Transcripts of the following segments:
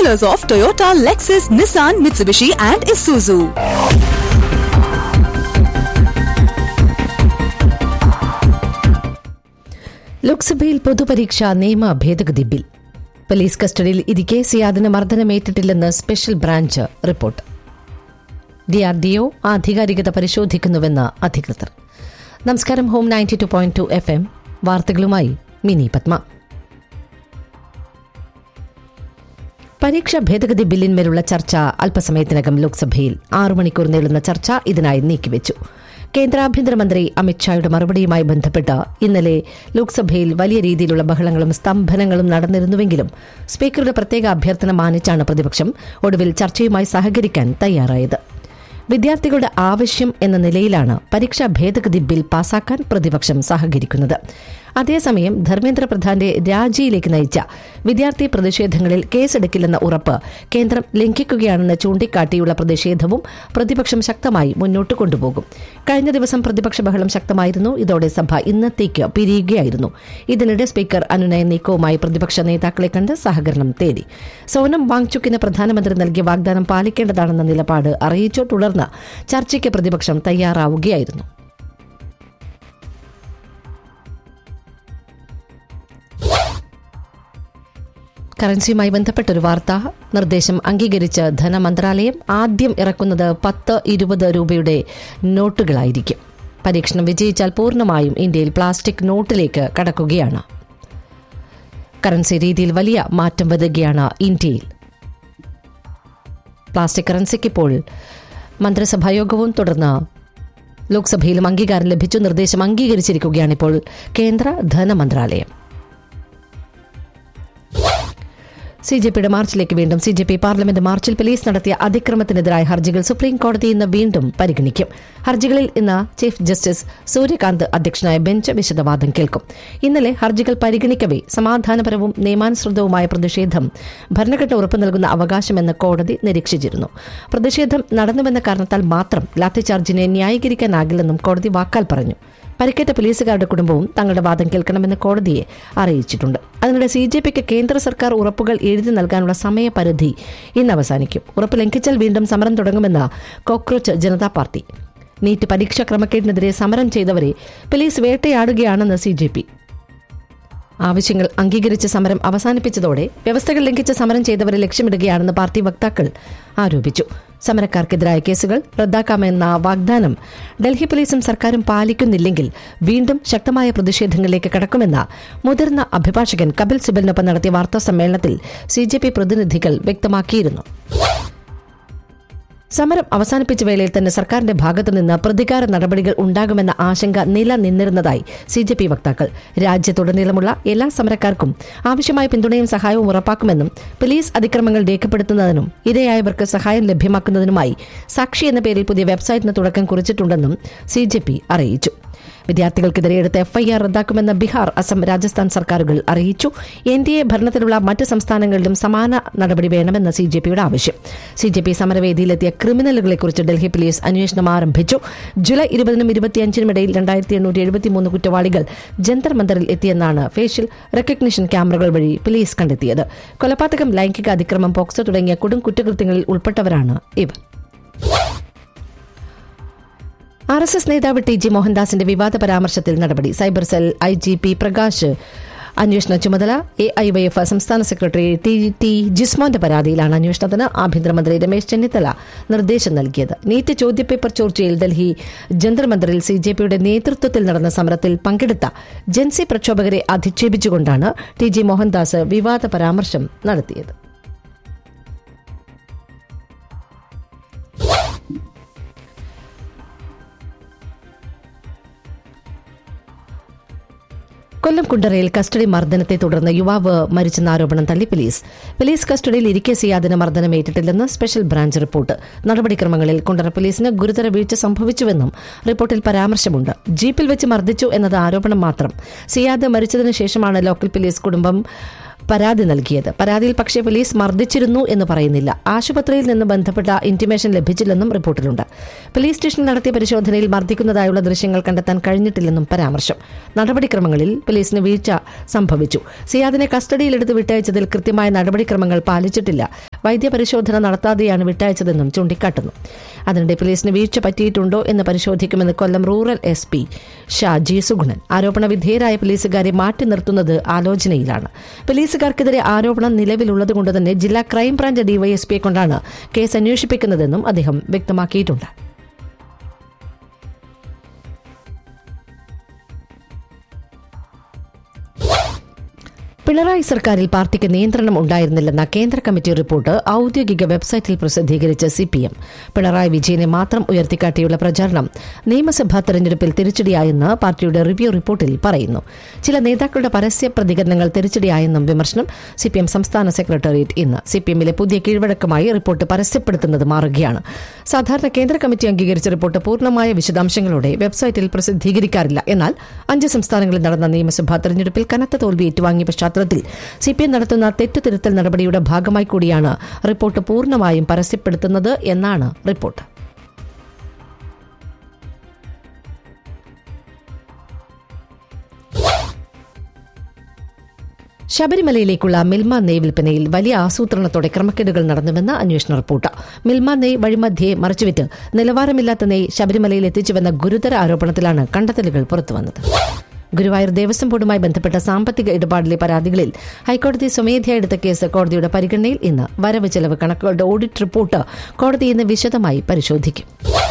dealers of Toyota, Lexus, Nissan, Mitsubishi, and Isuzu. ലോക്സഭയിൽ പൊതുപരീക്ഷാ നിയമ ഭേദഗതി ബിൽ പോലീസ് കസ്റ്റഡിയിൽ ഇരിക്കെ സിയാദിന് മർദ്ദനമേറ്റിട്ടില്ലെന്ന് സ്പെഷ്യൽ ബ്രാഞ്ച് റിപ്പോർട്ട് ഡിആർഡിഒ ആധികാരികത പരിശോധിക്കുന്നുവെന്ന് അധികൃതർ നമസ്കാരം home ninety two point two F M വാർത്തകളുമായി മിനി പത്മ പരീക്ഷാ ഭേദഗതി ബില്ലിന്മേലുള്ള ചർച്ച അല്പസമയത്തിനകം ലോക്സഭയിൽ ആറു മണിക്കൂർ നീളുന്ന ചർച്ച ഇതിനായി നീക്കിവെച്ചു കേന്ദ്ര ആഭ്യന്തരമന്ത്രി അമിത്ഷായുടെ മറുപടിയുമായി ബന്ധപ്പെട്ട് ഇന്നലെ ലോക്സഭയിൽ വലിയ രീതിയിലുള്ള ബഹളങ്ങളും സ്തംഭനങ്ങളും നടന്നിരുന്നുവെങ്കിലും സ്പീക്കറുടെ പ്രത്യേക അഭ്യർത്ഥന മാനിച്ചാണ് പ്രതിപക്ഷം ഒടുവിൽ ചർച്ചയുമായി സഹകരിക്കാൻ തയ്യാറായത് വിദ്യാർത്ഥികളുടെ ആവശ്യം എന്ന നിലയിലാണ് പരീക്ഷാ ഭേദഗതി ബിൽ പാസാക്കാൻ പ്രതിപക്ഷം സഹകരിക്കുന്നത് അതേസമയം ധർമ്മേന്ദ്ര പ്രധാന്റെ രാജിയിലേക്ക് നയിച്ച വിദ്യാർത്ഥി പ്രതിഷേധങ്ങളിൽ കേസെടുക്കില്ലെന്ന ഉറപ്പ് കേന്ദ്രം ലംഘിക്കുകയാണെന്ന് ചൂണ്ടിക്കാട്ടിയുള്ള പ്രതിഷേധവും പ്രതിപക്ഷം ശക്തമായി മുന്നോട്ട് കൊണ്ടുപോകും കഴിഞ്ഞ ദിവസം പ്രതിപക്ഷ ബഹളം ശക്തമായിരുന്നു ഇതോടെ സഭ ഇന്നത്തേക്ക് പിരിയുകയായിരുന്നു ഇതിനിടെ സ്പീക്കർ അനുനയ നീക്കവുമായി പ്രതിപക്ഷ നേതാക്കളെ കണ്ട് സഹകരണം തേടി സോനം വാങ്ചുക്കിന് പ്രധാനമന്ത്രി നൽകിയ വാഗ്ദാനം പാലിക്കേണ്ടതാണെന്ന നിലപാട് അറിയിച്ചു തുടർന്ന് ചർച്ചയ്ക്ക് പ്രതിപക്ഷം തയ്യാറാവുകയായിരുന്നു കറൻസിയുമായി ബന്ധപ്പെട്ടൊരു വാർത്ത നിർദ്ദേശം അംഗീകരിച്ച് ധനമന്ത്രാലയം ആദ്യം ഇറക്കുന്നത് പത്ത് ഇരുപത് രൂപയുടെ നോട്ടുകളായിരിക്കും പരീക്ഷണം വിജയിച്ചാൽ പൂർണ്ണമായും ഇന്ത്യയിൽ പ്ലാസ്റ്റിക് നോട്ടിലേക്ക് കടക്കുകയാണ് കറൻസി രീതിയിൽ വലിയ മാറ്റം വരികയാണ് ഇന്ത്യയിൽ പ്ലാസ്റ്റിക് കറൻസിക്ക് ഇപ്പോൾ മന്ത്രിസഭായോഗവും തുടർന്ന് ലോക്സഭയിലും അംഗീകാരം ലഭിച്ചു നിർദ്ദേശം അംഗീകരിച്ചിരിക്കുകയാണിപ്പോൾ കേന്ദ്ര ധനമന്ത്രാലയം സി ജെ പിയുടെ മാർച്ചിലേക്ക് വീണ്ടും സി ജെ പി പാർലമെന്റ് മാർച്ചിൽ പോലീസ് നടത്തിയ അതിക്രമത്തിനെതിരായ ഹർജികൾ സുപ്രീം കോടതി ഇന്ന് വീണ്ടും പരിഗണിക്കും ഹർജികളിൽ ഇന്ന് ചീഫ് ജസ്റ്റിസ് സൂര്യകാന്ത് അധ്യക്ഷനായ ബെഞ്ച് വിശദവാദം കേൾക്കും ഇന്നലെ ഹർജികൾ പരിഗണിക്കവേ സമാധാനപരവും നിയമാനുസൃതവുമായ പ്രതിഷേധം ഭരണഘടന ഉറപ്പു നൽകുന്ന അവകാശമെന്ന് കോടതി നിരീക്ഷിച്ചിരുന്നു പ്രതിഷേധം നടന്നുവെന്ന കാരണത്താൽ മാത്രം ലാത്തിചാർജിനെ ന്യായീകരിക്കാനാകില്ലെന്നും കോടതി വാക്കാൽ പറഞ്ഞു പരിക്കേറ്റ പോലീസുകാരുടെ കുടുംബവും തങ്ങളുടെ വാദം കേൾക്കണമെന്ന് കോടതിയെ അറിയിച്ചിട്ടുണ്ട് അതിനിടെ സി ജെ പിക്ക് കേന്ദ്ര സർക്കാർ ഉറപ്പുകൾ എഴുതി നൽകാനുള്ള സമയപരിധി ഇന്ന് അവസാനിക്കും ഉറപ്പ് ലംഘിച്ചാൽ വീണ്ടും സമരം തുടങ്ങുമെന്ന് കോക്രോച്ച് ജനതാ പാർട്ടി നീറ്റ് പരീക്ഷാ ക്രമക്കേടിനെതിരെ സമരം ചെയ്തവരെ പോലീസ് വേട്ടയാടുകയാണെന്ന് സി ജെ പി ആവശ്യങ്ങൾ അംഗീകരിച്ച് സമരം അവസാനിപ്പിച്ചതോടെ വ്യവസ്ഥകൾ ലംഘിച്ച് സമരം ചെയ്തവരെ ലക്ഷ്യമിടുകയാണെന്ന് പാർട്ടി വക്താക്കൾ ആരോപിച്ചു സമരക്കാർക്കെതിരായ കേസുകൾ റദ്ദാക്കാമെന്ന വാഗ്ദാനം ഡൽഹി പോലീസും സർക്കാരും പാലിക്കുന്നില്ലെങ്കിൽ വീണ്ടും ശക്തമായ പ്രതിഷേധങ്ങളിലേക്ക് കടക്കുമെന്ന് മുതിർന്ന അഭിഭാഷകൻ കപിൽ സിബലിനൊപ്പം നടത്തിയ വാർത്താ സമ്മേളനത്തിൽ സി പ്രതിനിധികൾ വ്യക്തമാക്കിയിരുന്നു സമരം അവസാനിപ്പിച്ച വേളയിൽ തന്നെ സർക്കാരിന്റെ ഭാഗത്തുനിന്ന് പ്രതികാര നടപടികൾ ഉണ്ടാകുമെന്ന ആശങ്ക നിലനിന്നിരുന്നതായി സി ജെ പി വക്താക്കൾ രാജ്യത്തുടനീളമുള്ള എല്ലാ സമരക്കാർക്കും ആവശ്യമായ പിന്തുണയും സഹായവും ഉറപ്പാക്കുമെന്നും പോലീസ് അതിക്രമങ്ങൾ രേഖപ്പെടുത്തുന്നതിനും ഇരയായവർക്ക് സഹായം ലഭ്യമാക്കുന്നതിനുമായി സാക്ഷി എന്ന പേരിൽ പുതിയ വെബ്സൈറ്റിന് തുടക്കം കുറിച്ചിട്ടുണ്ടെന്നും സി അറിയിച്ചു വിദ്യാർത്ഥികൾക്കെതിരെ എടുത്ത എഫ്ഐആർ റദ്ദാക്കുമെന്ന് ബീഹാർ അസം രാജസ്ഥാൻ സർക്കാരുകൾ അറിയിച്ചു എൻ ഡി എ ഭരണത്തിലുള്ള മറ്റ് സംസ്ഥാനങ്ങളിലും സമാന നടപടി വേണമെന്ന് സി ജെ പിയുടെ ആവശ്യം സി ജെ പി സമരവേദിയിലെത്തിയ ക്രിമിനലുകളെക്കുറിച്ച് ഡൽഹി പോലീസ് അന്വേഷണം ആരംഭിച്ചു ജൂലൈ ഇരുപതിനും ഇരുപത്തിയഞ്ചിനും ഇടയിൽ രണ്ടായിരത്തി എണ്ണൂറ്റി എഴുപത്തിമൂന്ന് കുറ്റവാളികൾ ജന്തർ മന്ദറിൽ എത്തിയെന്നാണ് ഫേഷ്യൽ റെക്കഗ്നിഷൻ ക്യാമറകൾ വഴി പോലീസ് കണ്ടെത്തിയത് കൊലപാതകം ലൈംഗിക അതിക്രമം പോക്സോ തുടങ്ങിയ കൊടും കുറ്റകൃത്യങ്ങളിൽ ഉൾപ്പെട്ടവരാണ് ഇവർ ആർ എസ് എസ് നേതാവ് ടി ജി മോഹൻദാസിന്റെ വിവാദ പരാമർശത്തിൽ നടപടി cyber cell I G P Prakash അന്വേഷണ ചുമതല എ ഐ വൈ എഫ് സംസ്ഥാന സെക്രട്ടറി ടി ടി ജിസ്മോന്റെ പരാതിയിലാണ് അന്വേഷണത്തിന് ആഭ്യന്തരമന്ത്രി രമേശ് ചെന്നിത്തല നിർദ്ദേശം നൽകിയത് നീറ്റ് ചോദ്യപേപ്പർ ചോർച്ചയിൽ ഡൽഹി ജന്തർ മന്ദറിൽ സി ജെ പിയുടെ നേതൃത്വത്തിൽ നടന്ന സമരത്തിൽ പങ്കെടുത്ത ജൻസി പ്രക്ഷോഭകരെ അധിക്ഷേപിച്ചുകൊണ്ടാണ് ടി ജി മോഹൻദാസ് വിവാദ പരാമർശം നടത്തിയത് കൊല്ലം കുണ്ടറയിൽ കസ്റ്റഡി മർദ്ദനത്തെ തുടർന്ന് യുവാവ് മരിച്ചെന്ന ആരോപണം തള്ളി പോലീസ് പോലീസ് കസ്റ്റഡിയിൽ ഇരിക്കെ സിയാദിന് മർദ്ദനമേറ്റിട്ടില്ലെന്ന് സ്പെഷ്യൽ ബ്രാഞ്ച് റിപ്പോർട്ട് നടപടിക്രമങ്ങളിൽ കുണ്ടറ പോലീസിന് ഗുരുതര വീഴ്ച സംഭവിച്ചുവെന്നും റിപ്പോർട്ടിൽ പരാമർശമുണ്ട് ജീപ്പിൽ വെച്ച് മർദ്ദിച്ചു എന്നത് ആരോപണം മാത്രം സിയാദ് മരിച്ചതിനു ശേഷമാണ് ലോക്കൽ പോലീസ് കുടുംബം പരാതി നൽകിയത് പരാതിയിൽ പക്ഷേ പോലീസ് മർദ്ദിച്ചിരുന്നു എന്ന് പറയുന്നില്ല ആശുപത്രിയിൽ നിന്ന് ബന്ധപ്പെട്ട ഇന്റിമേഷൻ ലഭിച്ചില്ലെന്നും റിപ്പോർട്ടിലുണ്ട് പോലീസ് സ്റ്റേഷനിൽ നടത്തിയ പരിശോധനയിൽ മർദ്ദിക്കുന്നതായുള്ള ദൃശ്യങ്ങൾ കണ്ടെത്താൻ കഴിഞ്ഞിട്ടില്ലെന്നും പരാമർശം നടപടിക്രമങ്ങളിൽ പോലീസിന് വീഴ്ച സംഭവിച്ചു സിയാദിനെ കസ്റ്റഡിയിലെടുത്ത് വിട്ടയച്ചതിൽ കൃത്യമായ നടപടിക്രമങ്ങൾ പാലിച്ചിട്ടില്ല വൈദ്യപരിശോധന നടത്താതെയാണ് വിട്ടയച്ചതെന്നും ചൂണ്ടിക്കാട്ടുന്നു അതിനിടെ പോലീസിന് വീഴ്ച പറ്റിയിട്ടുണ്ടോ എന്ന് പരിശോധിക്കുമെന്ന് Kollam rural S P Shaji Sugunan ആരോപണ വിധേയരായ പോലീസുകാരെ മാറ്റി നിർത്തുന്നത് ആലോചനയിലാണ് പോലീസുകാർക്കെതിരെ ആരോപണം നിലവിലുള്ളതുകൊണ്ട് തന്നെ ജില്ലാ ക്രൈംബ്രാഞ്ച് ഡിവൈഎസ്പിയെ കൊണ്ടാണ് കേസ് അന്വേഷിപ്പിക്കുന്നതെന്നും അദ്ദേഹം വ്യക്തമാക്കിയിട്ടുണ്ട് പിണറായി സർക്കാരിൽ പാർട്ടിക്ക് നിയന്ത്രണം ഉണ്ടായിരുന്നില്ലെന്ന കേന്ദ്ര കമ്മിറ്റി റിപ്പോർട്ട് ഔദ്യോഗിക വെബ്സൈറ്റിൽ പ്രസിദ്ധീകരിച്ച സി പി എം പിണറായി വിജയനെ മാത്രം ഉയർത്തിക്കാട്ടിയുള്ള പ്രചാരണം നിയമസഭാ തെരഞ്ഞെടുപ്പിൽ തിരിച്ചടിയായെന്ന് പാർട്ടിയുടെ റിവ്യൂ റിപ്പോർട്ടിൽ പറയുന്നു ചില നേതാക്കളുടെ പരസ്യ പ്രതികരണങ്ങൾ തിരിച്ചടിയായെന്നും വിമർശനം സി പി എം സംസ്ഥാന സെക്രട്ടേറിയറ്റ് ഇന്ന് സി പി എമ്മിലെ പുതിയ കീഴ്വഴക്കമായി റിപ്പോർട്ട് പരസ്യപ്പെടുത്തുന്നത് മാറുകയാണ് സാധാരണ കേന്ദ്ര കമ്മിറ്റി അംഗീകരിച്ച റിപ്പോർട്ട് പൂർണ്ണമായ വിശദാംശങ്ങളോടെ വെബ്സൈറ്റിൽ പ്രസിദ്ധീകരിക്കാറില്ല എന്നാൽ അഞ്ച് സംസ്ഥാനങ്ങളിൽ നടന്ന നിയമസഭാ തെരഞ്ഞെടുപ്പിൽ കനത്ത തോൽവി ഏറ്റുവാങ്ങിയ പശ്ചാത്തലത്തിൽ സി പി എം നടത്തുന്ന തെറ്റ് തിരുത്തൽ നടപടിയുടെ ഭാഗമായി കൂടിയാണ് റിപ്പോർട്ട് പൂർണ്ണമായും പരസ്യപ്പെടുത്തുന്നത് എന്നാണ് റിപ്പോർട്ട് ശബരിമലയിലേക്കുള്ള മിൽമ നെയ് വിൽപ്പനയിൽ വലിയ ആസൂത്രണത്തോടെ ക്രമക്കേടുകൾ നടന്നുവെന്ന് അന്വേഷണ റിപ്പോർട്ട് മിൽമ നെയ് വഴിമധ്യേ മറച്ചുവിറ്റ് നിലവാരമില്ലാത്ത നെയ് ശബരിമലയിൽ എത്തിച്ചുവെന്ന ഗുരുതര ആരോപണത്തിലാണ് കണ്ടെത്തലുകൾ പുറത്തുവന്നത് ഗുരുവായൂർ ദേവസ്വം ബോർഡുമായി ബന്ധപ്പെട്ട സാമ്പത്തിക ഇടപാടിലെ പരാതികളിൽ ഹൈക്കോടതി സ്വമേധയാ എടുത്ത കേസ് കോടതിയുടെ പരിഗണനയിൽ ഇന്ന് വരവ് ചെലവ് കണക്കുകളുടെ ഓഡിറ്റ് റിപ്പോർട്ട് കോടതി ഇന്ന് വിശദമായി പരിശോധിക്കും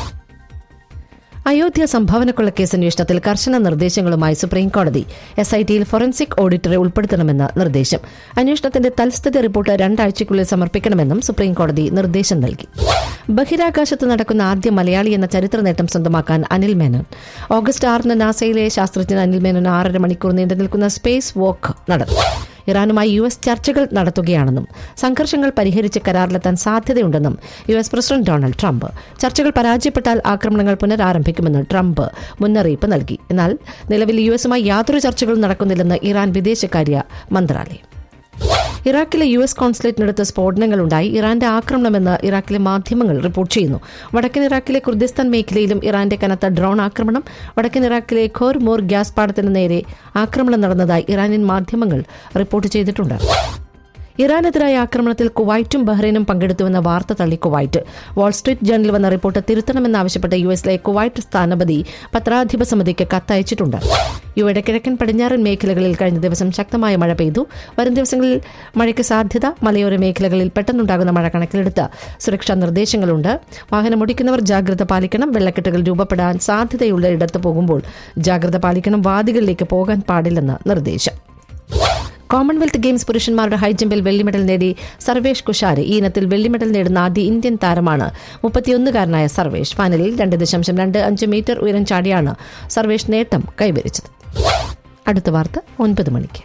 അയോധ്യ സംഭാവനക്കുള്ള കേസ് അന്വേഷണത്തിൽ കർശന നിർദ്ദേശങ്ങളുമായി സുപ്രീംകോടതി എസ് ഐ ടിയിൽ ഫോറൻസിക് ഓഡിറ്ററെ ഉൾപ്പെടുത്തണമെന്ന് നിർദ്ദേശം അന്വേഷണത്തിന്റെ തൽസ്ഥിതി റിപ്പോർട്ട് രണ്ടാഴ്ചയ്ക്കുള്ളിൽ സമർപ്പിക്കണമെന്നും സുപ്രീംകോടതി നിർദ്ദേശം നൽകി ബഹിരാകാശത്ത് നടക്കുന്ന ആദ്യ മലയാളി എന്ന ചരിത്ര നേട്ടം സ്വന്തമാക്കാൻ അനിൽ മേനോൻ ഓഗസ്റ്റ് ആറിന് നാസയിലെ ശാസ്ത്രജ്ഞൻ അനിൽ മേനോൻ ആറര മണിക്കൂർ നീണ്ടു നിൽക്കുന്ന സ്പേസ് വോക്ക് നടത്തി ഇറാനുമായി യു എസ് ചർച്ചകൾ നടത്തുകയാണെന്നും സംഘർഷങ്ങൾ പരിഹരിച്ച് കരാറിലെത്താൻ സാധ്യതയുണ്ടെന്നും U S president Donald Trump ചർച്ചകൾ പരാജയപ്പെട്ടാൽ ആക്രമണങ്ങൾ പുനരാരംഭിക്കുമെന്ന് ട്രംപ് മുന്നറിയിപ്പ് നൽകി എന്നാൽ നിലവിൽ യു എസുമായി യാതൊരു ചർച്ചകളും നടക്കുന്നില്ലെന്ന് ഇറാൻ വിദേശകാര്യ മന്ത്രാലയം ഇറാഖിലെ യു എസ് കോൺസുലേറ്റിനടുത്ത് സ്ഫോടനങ്ങളുണ്ടായി ഇറാന്റെ ആക്രമണമെന്ന് ഇറാഖിലെ മാധ്യമങ്ങൾ റിപ്പോർട്ട് ചെയ്യുന്നു വടക്കൻ ഇറാഖിലെ കുർദിസ്ഥാൻ മേഖലയിലും ഇറാന്റെ കനത്ത ഡ്രോൺ ആക്രമണം വടക്കൻ ഇറാഖിലെ ഖോർ മോർ ഗ്യാസ് പാടത്തിന് നേരെ ആക്രമണം നടന്നതായി ഇറാനിയൻ മാധ്യമങ്ങൾ റിപ്പോർട്ട് ചെയ്തിട്ടുണ്ട് ഇറാനെതിരായ ആക്രമണത്തിൽ കുവൈറ്റും ബഹ്റൈനും പങ്കെടുത്തുവെന്ന വാർത്ത തള്ളി കുവൈറ്റ് വാൾസ്ട്രീറ്റ് ജേണലിൽ വന്ന റിപ്പോർട്ട് തിരുത്തണമെന്നാവശ്യപ്പെട്ട് യു എസിലെ കുവൈറ്റ് സ്ഥാനപതി പത്രാധിപ സമിതിക്ക് കത്തയച്ചിട്ടുണ്ട് യുവയുടെ കിഴക്കൻ പടിഞ്ഞാറൻ മേഖലകളിൽ കഴിഞ്ഞ ദിവസം ശക്തമായ മഴ പെയ്തു വരും ദിവസങ്ങളിൽ മഴയ്ക്ക് സാധ്യത മലയോര മേഖലകളിൽ പെട്ടെന്നുണ്ടാകുന്ന മഴ കണക്കിലെടുത്ത് സുരക്ഷാ നിർദ്ദേശങ്ങളുണ്ട് വാഹനമോടിക്കുന്നവർ ജാഗ്രത പാലിക്കണം വെള്ളക്കെട്ടുകൾ രൂപപ്പെടാൻ സാധ്യതയുള്ള ഇടത്ത് പോകുമ്പോൾ ജാഗ്രത പാലിക്കണം വാദികളിലേക്ക് പോകാൻ പാടില്ലെന്ന് നിർദ്ദേശം കോമൺവെൽത്ത് ഗെയിംസ് പുരുഷന്മാരുടെ ഹൈജമ്പിൽ വെള്ളി മെഡൽ നേടി സർവേഷ് കുഷാര് ഈ ഇനത്തിൽ വെള്ളി മെഡൽ നേടുന്ന ആദ്യ ഇന്ത്യൻ താരമാണ് മുപ്പത്തിയൊന്നുകാരനായ സർവേഷ് ഫൈനലിൽ രണ്ട് ദശാംശം രണ്ട് അഞ്ച് മീറ്റർ ഉയരം ചാടിയാണ് സർവേഷ് നേട്ടം കൈവരിച്ചത് അടുത്ത വാർത്ത ഒൻപത് മണിക്ക്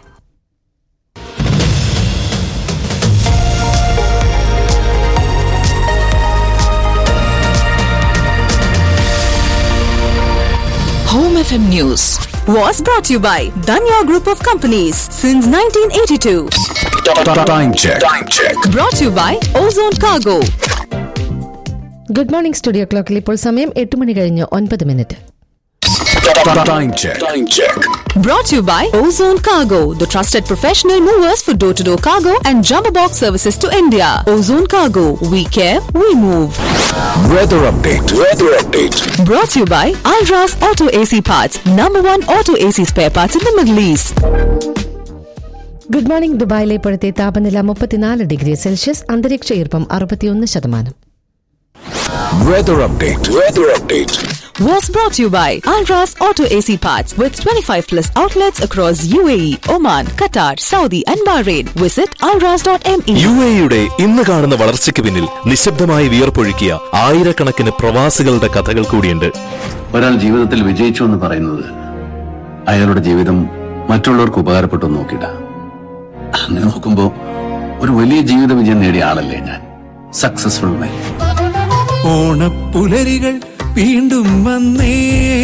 Home FM News was brought to you by Danya Group of Companies since 1982. Time check. Time check. Brought to you by Ozone Cargo. Good morning studio ക്ലോക്കിൽ ഇപ്പോൾ സമയം എട്ട് മണി കഴിഞ്ഞ് ഒൻപത് മിനിറ്റ് Time check. Time check. Brought to you by Ozone Cargo, the trusted professional movers for door to door cargo and jumbo box services to India. Ozone Cargo, we care, we move. Weather update. Weather update. Brought to you by Alras Auto AC Parts, number one auto AC spare parts in the Middle East. Good morning ദുബായിലെ ഇപ്പോഴത്തെ താപനില മുപ്പത്തിനാല് degree Celsius അന്തരീക്ഷ ഈർപ്പം അറുപത്തിയൊന്ന് ശതമാനം Weather update. Weather update. Was brought to you by Alras Auto AC Parts with 25 plus outlets across UAE, Oman, Qatar, Saudi, and Bahrain. Visit alras.me. U എയുടെ ഇന്ന് കാണുന്ന വളർച്ചയ്ക്ക് പിന്നിൽ നിശബ്ദമായി വിയർപ്പൊഴുക്കിയ ആയിരക്കണക്കിന് പ്രവാസികളുടെ കഥകൾ കൂടിയുണ്ട് ഒരാൾ ജീവിതത്തിൽ വിജയിച്ചു എന്ന് പറയുന്നത് അയാളുടെ ജീവിതം മറ്റുള്ളവർക്ക് ഉപകാരപ്പെട്ടു എന്ന് നോക്കിയിട്ട അങ്ങനെ നോക്കുമ്പോ ഒരു വലിയ ജീവിത വിജയം നേടിയ ആളല്ലേ ഞാൻ സക്സസ്ഫുൾ മാൻ ഓണപ്പുലരികൾ വീണ്ടും വന്നേ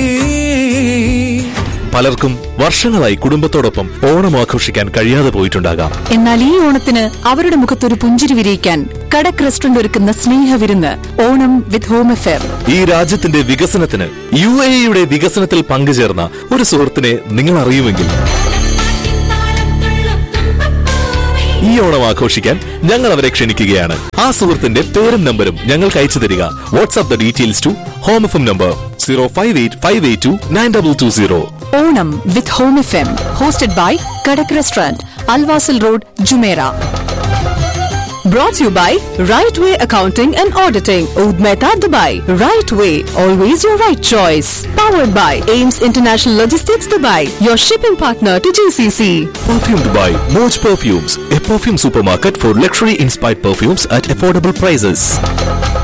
പലർക്കും വർഷങ്ങളായി കുടുംബത്തോടൊപ്പം ഓണം ആഘോഷിക്കാൻ കഴിയാതെ പോയിട്ടുണ്ടാകാം എന്നാൽ ഈ ഓണത്തിന് അവരുടെ മുഖത്തൊരു പുഞ്ചിരി വിരിയിക്കാൻ കടക് റെസ്റ്റോറന്റ് ഒരുക്കുന്ന സ്നേഹവിരുന്ന് ഓണം വിത്ത് ഹോം അഫെയർ ഈ രാജ്യത്തിന്റെ വികസനത്തിന് യു എയുടെ വികസനത്തിൽ പങ്കുചേർന്ന ഒരു സുഹൃത്തിനെ നിങ്ങൾ അറിയുമെങ്കിൽ ഈ ഓണം ആഘോഷിക്കാൻ ഞങ്ങൾ അവരെ ക്ഷണിക്കുകയാണ് ആ സുഹൃത്തിന്റെ പേരും നമ്പരും ഞങ്ങൾക്ക് അയച്ചു തരിക WhatsApp the details to home F M number zero five eight five eight two nine double two zero Onam with home F M hosted by Kadak restaurant Al Wasl road Jumeirah Brought to you by Right Way Accounting and Auditing, Oud Mehta, Dubai. Right Way, always your right choice. Powered by Ames International Logistics, Dubai, your shipping partner to GCC. Perfume Dubai, Moj Perfumes, a perfume supermarket for luxury inspired perfumes at affordable prices.